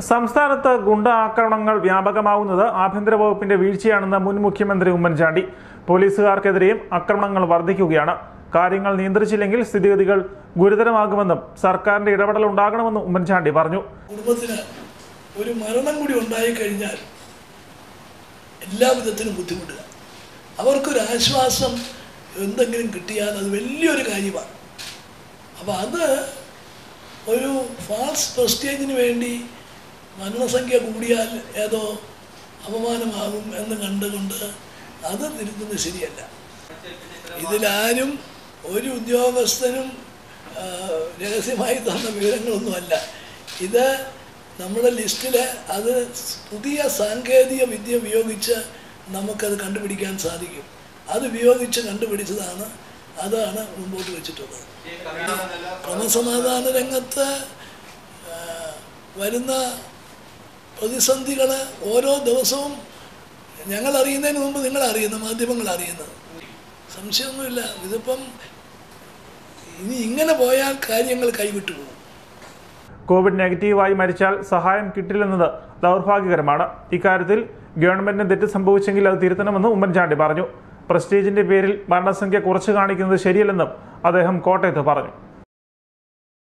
സംസ്ഥാനത്ത് ഗുണ്ട ആക്രമണങ്ങൾ വ്യാപകമാവുന്നത് ആഭ്യന്തര വകുപ്പിന്റെ വീഴ്ചയാണെന്ന് മുൻ മുഖ്യമന്ത്രി ഉമ്മൻചാണ്ടി പോലീസുകാർക്കെതിരെയും ആക്രമണങ്ങൾ വർദ്ധിക്കുകയാണ് കാര്യങ്ങൾ നിയന്ത്രിച്ചില്ലെങ്കിൽ സ്ഥിതിഗതികൾ ഗുരുതരമാകുമെന്നും സർക്കാരിന്റെ ഇടപെടൽ ഉണ്ടാകണമെന്നും ഉമ്മൻചാണ്ടി പറഞ്ഞു കുടുംബത്തിന് ഒരു മരണം കൂടി ഉണ്ടായി കഴിഞ്ഞാൽ എല്ലാ വിധത്തിലും ബുദ്ധിമുട്ടുക അവർക്കൊരു ആശ്വാസം എന്തെങ്കിലും കിട്ടിയാൽ അത് വലിയൊരു കാര്യമാണ് അപ്പോൾ അത് ഒരു ഫാൾസ് പ്രസ്റ്റേജിന് വേണ്ടി മരണസംഖ്യ കൂടിയാൽ ഏതോ അപമാനമാകും എന്ന് കണ്ടുകൊണ്ട് അത് തിരുത്തുന്നത് ശരിയല്ല ഇതിലാരും ഒരു ഉദ്യോഗസ്ഥനും ആ, രഹസ്യമായി തന്ന വിവരങ്ങളൊന്നുമല്ല ഇത് നമ്മുടെ ലിസ്റ്റിൽ അത് പുതിയ സാങ്കേതിക വിദ്യ ഉപയോഗിച്ച് നമുക്കത് കണ്ടുപിടിക്കാൻ സാധിക്കും അത് ഉപയോഗിച്ച് കണ്ടുപിടിച്ചതാണ് അതാണ് മുമ്പോട്ട് വെച്ചിട്ടുള്ളത് ക്രമസമാധാന രംഗത്ത് ആ, വരുന്ന പ്രതിസന്ധികൾ ഓരോ ദിവസവും ഞങ്ങൾ അറിയുന്നതിന് മുമ്പ് നിങ്ങൾ അറിയുന്ന മാധ്യമങ്ങൾ അറിയുന്നത് സംശയമൊന്നുമില്ല ഇതിപ്പം ഇനി ഇങ്ങനെ പോയാൽ കാര്യങ്ങൾ കൈവിട്ടു പോകും കോവിഡ് നെഗറ്റീവായി മരിച്ചാൽ സഹായം കിട്ടില്ലെന്നത് ദൗർഭാഗ്യകരമാണ് ഇക്കാര്യത്തിൽ ഗവൺമെന്റിന് തെറ്റ് സംഭവിച്ചെങ്കിൽ അത് തിരുത്തണമെന്ന് ഉമ്മൻചാണ്ടി പറഞ്ഞു പ്രസ്റ്റീജിന്റെ പേരിൽ മരണസംഖ്യ കുറച്ചു കാണിക്കുന്നത് ശരിയല്ലെന്നും അദ്ദേഹം കോട്ടയത്ത് പറഞ്ഞു